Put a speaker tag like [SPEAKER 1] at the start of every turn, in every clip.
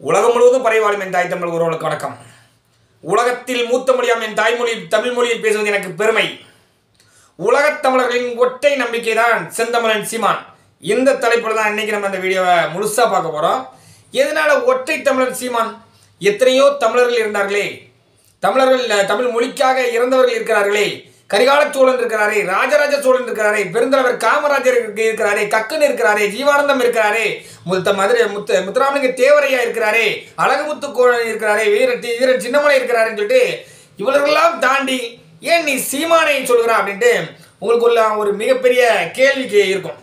[SPEAKER 1] உலகம் முழுவதும் பறைவாழும் என் தாய் தமிழ் உறவுகளுக்கு வணக்கம் உலகத்தில் மூத்த மொழியாம் என் தாய்மொழி தமிழ் மொழியில் பேசுவது எனக்கு பெருமை உலகத் தமிழர்களின் ஒற்றை நம்பிக்கை தான் செந்தமிழன் சீமான் இந்த தலைப்பில் தான் இன்னைக்கு நம்ம இந்த வீடியோவை முழுசாக பார்க்க போகிறோம் எதனால ஒற்றை தமிழன் சீமான் எத்தனையோ தமிழர்கள் இருந்தார்களே தமிழர்கள் அஹ், தமிழ் மொழிக்காக இறந்தவர்கள் இருக்கிறார்களே கரிகால சோழன் இருக்கிறாரே ராஜராஜ சோழன் இருக்கிறாரே பெருந்தலைவர் காமராஜர் இருக்கு- இருக்கிறாரே கக்கன் இருக்கிறாரே ஜீவானந்தம் இருக்கிறாரே முத்த மதுரை முத்து முத்துராமலிங்க தேவரையா இருக்கிறாரே அழகுமுத்து கோழன் இருக்கிறாரே வீர டி- வீரன் சின்னமலை இருக்கிறாருன்னு சொல்லிட்டு இவர்களெல்லாம் தாண்டி ஏன் நீ சீமானை சொல்கிறா அப்படின்ட்டு உங்களுக்குள்ள ஒரு மிகப்பெரிய கேள்விக்கு இருக்கும்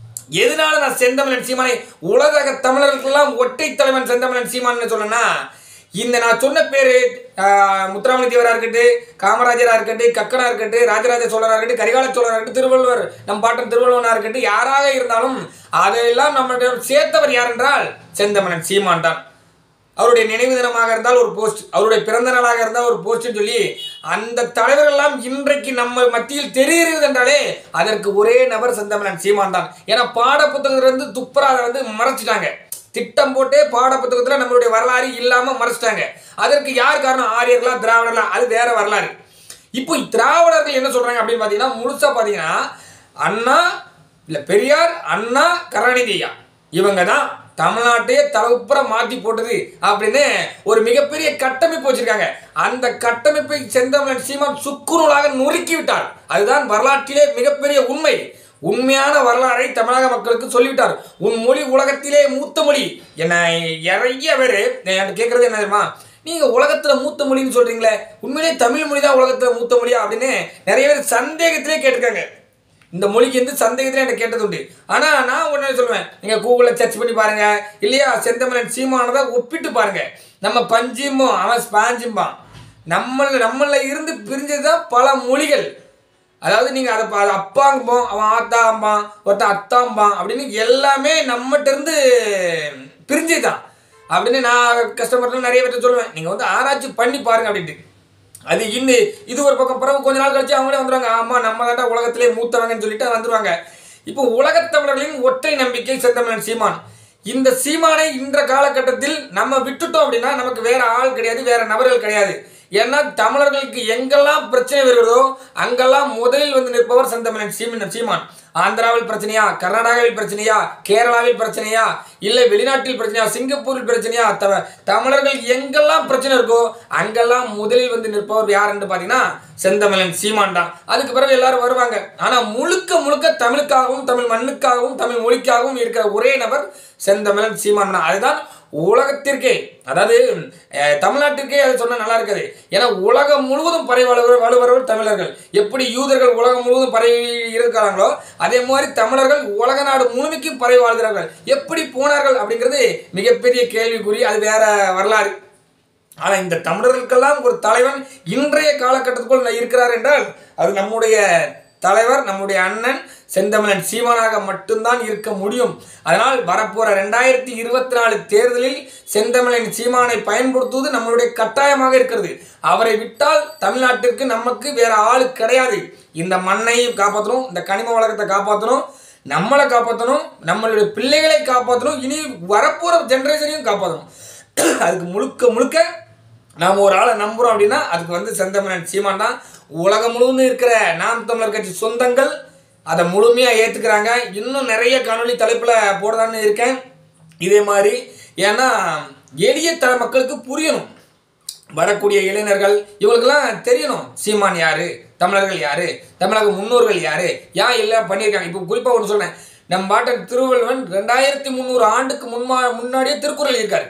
[SPEAKER 1] எதனால நான் செந்தமிழன் சீமானை உலக தமிழர்களுக்கெல்லாம் ஒற்றை தலைவன் செந்தமிழன் சீமான்னு சொல்லணும்னா இந்த நான் சொன்ன பேரு ஆஹ், முத்துராமலிங்க தேவரா இருக்கட்டும் காமராஜரா இருக்கட்டும் கக்கனா இருக்கட்டும் ராஜராஜ சோழரா இருக்கட்டும் கரிகால சோழரா இருக்கட்டும் திருவள்ளுவர் நம் பாட்டன் திருவள்ளுவனா இருக்கட்டும் யாராக இருந்தாலும் அதையெல்லாம் நம்மளிடம் சேர்த்தவர் யார் என்றால் செந்தமிழன் சீமான் தான் அவருடைய நினைவு தினமாக இருந்தால் ஒரு போஸ்ட் அவருடைய பிறந்த நாளாக இருந்தால் ஒரு போஸ்ட்னு சொல்லி அந்த தலைவர்கள் எல்லாம் இன்றைக்கு நம்ம மத்தியில் தெரிகிறது என்றாலே அதற்கு ஒரே நபர் செந்தமிழன் சீமான் தான் ஏன்னா பாட புத்தகத்திலிருந்து துப்புரா அதை வந்து மறைச்சிட்டாங்க திட்டம் போட்டே பாட புத்தகத்தில் நம்மளுடைய வரலாறு இல்லாமல் மறைச்சிட்டாங்க அதற்கு யார் காரணம் ஆரியர்களா திராவிடர்களா அது வேற வரலாறு இப்போ திராவிடர்கள் என்ன சொல்றாங்க அப்படின்னு பார்த்தீங்கன்னா முழுசா பார்த்தீங்கன்னா அண்ணா இல்லை பெரியார் அண்ணா கருணாநிதி ஐயா இவங்க தான் தமிழ்நாட்டையே தலவுப்புற மாற்றி போட்டது அப்படின்னு ஒரு மிகப்பெரிய கட்டமைப்பு வச்சிருக்காங்க அந்த கட்டமைப்பை செந்தமிழன் சீமான் சுக்குநூலாக நொறுக்கி விட்டார் அதுதான் வரலாற்றிலே மிகப்பெரிய உண்மை உண்மையான வரலாறை தமிழக மக்களுக்கு சொல்லிவிட்டார் உன் மொழி உலகத்திலே மூத்த மொழி என்ன நிறைய பேர் என்கிட்ட கேட்கறது என்ன தெரியுமா நீங்க உலகத்துல மூத்த மொழின்னு சொல்றீங்களே உண்மையிலே தமிழ் மொழி தான் உலகத்துல மூத்த மொழியா அப்படின்னு நிறைய பேர் சந்தேகத்திலே கேட்டிருக்காங்க இந்த மொழிக்கு வந்து சந்தேகத்திலே எனக்கு கேட்டது உண்டு ஆனா நான் ஒன்று சொல்லுவேன் நீங்க கூகுளில் சர்ச் பண்ணி பாருங்க இல்லையா செந்தமிழன் சீமானதை ஒப்பிட்டு பாருங்க நம்ம பஞ்சிம்போம் அவன் ஸ்பாஞ்சிம்பான் நம்மள நம்மள இருந்து பிரிஞ்சது தான் பல மொழிகள் அதாவது நீங்கள் அதை பா- அது அப்பாங்கும்போம் அவன் ஆத்தாம்பான் ஒருத்தன் அத்தாம்பான் அப்படின்னு எல்லாமே நம்மகிட்ட இருந்து பிரிஞ்சது தான் அப்படின்னு நான் கஸ்டமர்லாம் நிறைய பேர்ட்ட சொல்லுவேன் நீங்கள் வந்து ஆராய்ச்சி பண்ணி பாருங்க அப்படின்ட்டு அது இன்னும் இது ஒரு பக்கம் பிறகு கொஞ்ச நாள் கழிச்சு அவங்களே வந்துருவாங்க ஆமாம் நம்ம தான் உலகத்திலே மூத்தவங்கன்னு சொல்லிட்டு வந்துருவாங்க இப்போ உலகத் தமிழர்களின் ஒற்றை நம்பிக்கை செந்தமிழன் சீமான் இந்த சீமானை இன்ற காலகட்டத்தில் நம்ம விட்டுட்டோம் அப்படின்னா நமக்கு வேற ஆள் கிடையாது வேற நபர்கள் கிடையாது ஏன்னா தமிழர்களுக்கு எங்கெல்லாம் பிரச்சனை வருகிறதோ அங்கெல்லாம் முதலில் வந்து நிற்பவர் செந்தமிழன் சீமன் சீமான் ஆந்திராவில் பிரச்சனையா கர்நாடகாவில் பிரச்சனையா கேரளாவில் பிரச்சனையா இல்லை வெளிநாட்டில் பிரச்சனையா சிங்கப்பூரில் பிரச்சனையா த- தமிழர்கள் எங்கெல்லாம் பிரச்சனை இருக்கோ அங்கெல்லாம் முதலில் வந்து நிற்பவர் யார் என்று பார்த்தீங்கன்னா செந்தமிழன் சீமான் தான் அதுக்கு பிறகு எல்லாரும் வருவாங்க ஆனால் முழுக்க முழுக்க தமிழுக்காகவும் தமிழ் மண்ணுக்காகவும் தமிழ் மொழிக்காகவும் இருக்கிற ஒரே நபர் செந்தமிழன் சீமான் தான் அதுதான் உலகத்திற்கே அதாவது அஹ், தமிழ்நாட்டிற்கே அது சொன்னா நல்லா இருக்காது ஏன்னா உலகம் முழுவதும் பரவி வளவர் வலுவர்கள் தமிழர்கள் எப்படி யூதர்கள் உலகம் முழுவதும் பரவி இருக்கிறாங்களோ அதே மாதிரி தமிழர்கள் உலக நாடு முழுமைக்கும் பரவி வாழ்கிறார்கள் எப்படி போனார்கள் அப்படிங்கிறது மிகப்பெரிய கேள்விக்குறி அது வேற வரலாறு ஆனா இந்த தமிழர்களுக்கெல்லாம் ஒரு தலைவன் இன்றைய காலகட்டத்துக்குள் இருக்கிறார் என்றால் அது நம்முடைய தலைவர் நம்முடைய அண்ணன் செந்தமிழன் சீமானாக மட்டும்தான் இருக்க முடியும் அதனால் வரப்போற ரெண்டாயிரத்தி இருபத்தி நாலு தேர்தலில் செந்தமிழன் சீமானை பயன்படுத்துவது நம்மளுடைய கட்டாயமாக இருக்கிறது அவரை விட்டால் தமிழ்நாட்டிற்கு நமக்கு வேற ஆளு கிடையாது இந்த மண்ணையும் காப்பாற்றணும் இந்த கனிம வளத்தை காப்பாற்றணும் நம்மளை காப்பாற்றணும் நம்மளுடைய பிள்ளைகளை காப்பாற்றணும் இனி வரப்போற ஜெனரேஷனையும் காப்பாற்றணும் அதுக்கு முழுக்க முழுக்க நாம் ஒரு ஆளை நம்புகிறோம் அப்படின்னா அதுக்கு வந்து செந்தமிழன் சீமான் தான் உலகம் முழுவதும் இருக்கிற நாம் தமிழர் கட்சி சொந்தங்கள் அதை முழுமையாக ஏற்றுக்கிறாங்க இன்னும் நிறைய காணொளி தலைப்பில் போடலான்னு இருக்கேன் இதே மாதிரி ஏன்னா எளிய தர மக்களுக்கு புரியணும் வரக்கூடிய இளைஞர்கள் இவங்களுக்கெல்லாம் தெரியணும் சீமான் யாரு தமிழர்கள் யாரு தமிழக முன்னோர்கள் யாரு ஏன் எல்லாம் பண்ணியிருக்காங்க இப்போ குறிப்பாக ஒன்று சொல்றேன் நம் பாட்டன் திருவள்ளுவன் ரெண்டாயிரத்தி முந்நூறு ஆண்டுக்கு முன்மா முன்னாடியே திருக்குறள் இருக்காரு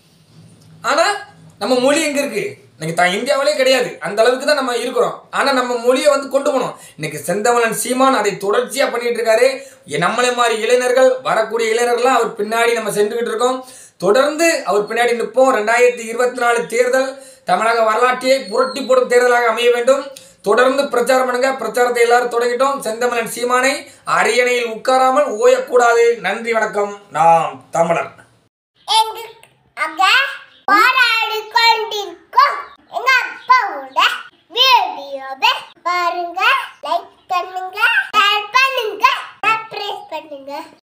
[SPEAKER 1] ஆனா நம்ம மொழி எங்க இருக்கு இன்னைக்கு தான் இந்தியாவிலே கிடையாது அந்த அளவுக்கு தான் நம்ம இருக்கிறோம் ஆனா நம்ம மொழியை வந்து கொண்டு போனோம் இன்னைக்கு செந்தமலன் சீமான் அதை தொடர்ச்சியா பண்ணிட்டு இருக்காரு எ- நம்மளை மாதிரி இளைஞர்கள் வரக்கூடிய இளைஞர்கள்லாம் அவர் பின்னாடி நம்ம சென்றுகிட்டு இருக்கோம் தொடர்ந்து அவர் பின்னாடி நிற்போம் ரெண்டாயிரத்தி இருபத்தி நாலு தேர்தல் தமிழக வரலாற்றையே புரட்டி போடும் தேர்தலாக அமைய வேண்டும் தொடர்ந்து பிரச்சாரம் பண்ணுங்க பிரச்சாரத்தை எல்லாரும் தொடங்கிட்டோம் செந்தமலன் சீமானை அரியணையில் உட்காராமல் ஓயக்கூடாது நன்றி வணக்கம் நாம் தமிழர்
[SPEAKER 2] எங்க அங்க போராடி கொண்டிருக்கோம் எங்க அப்பாவோட வீடியோவை பாருங்க லைக் பண்ணுங்க ஷேர் பண்ணுங்க சப்ஸ்கிரைப் பண்ணுங்க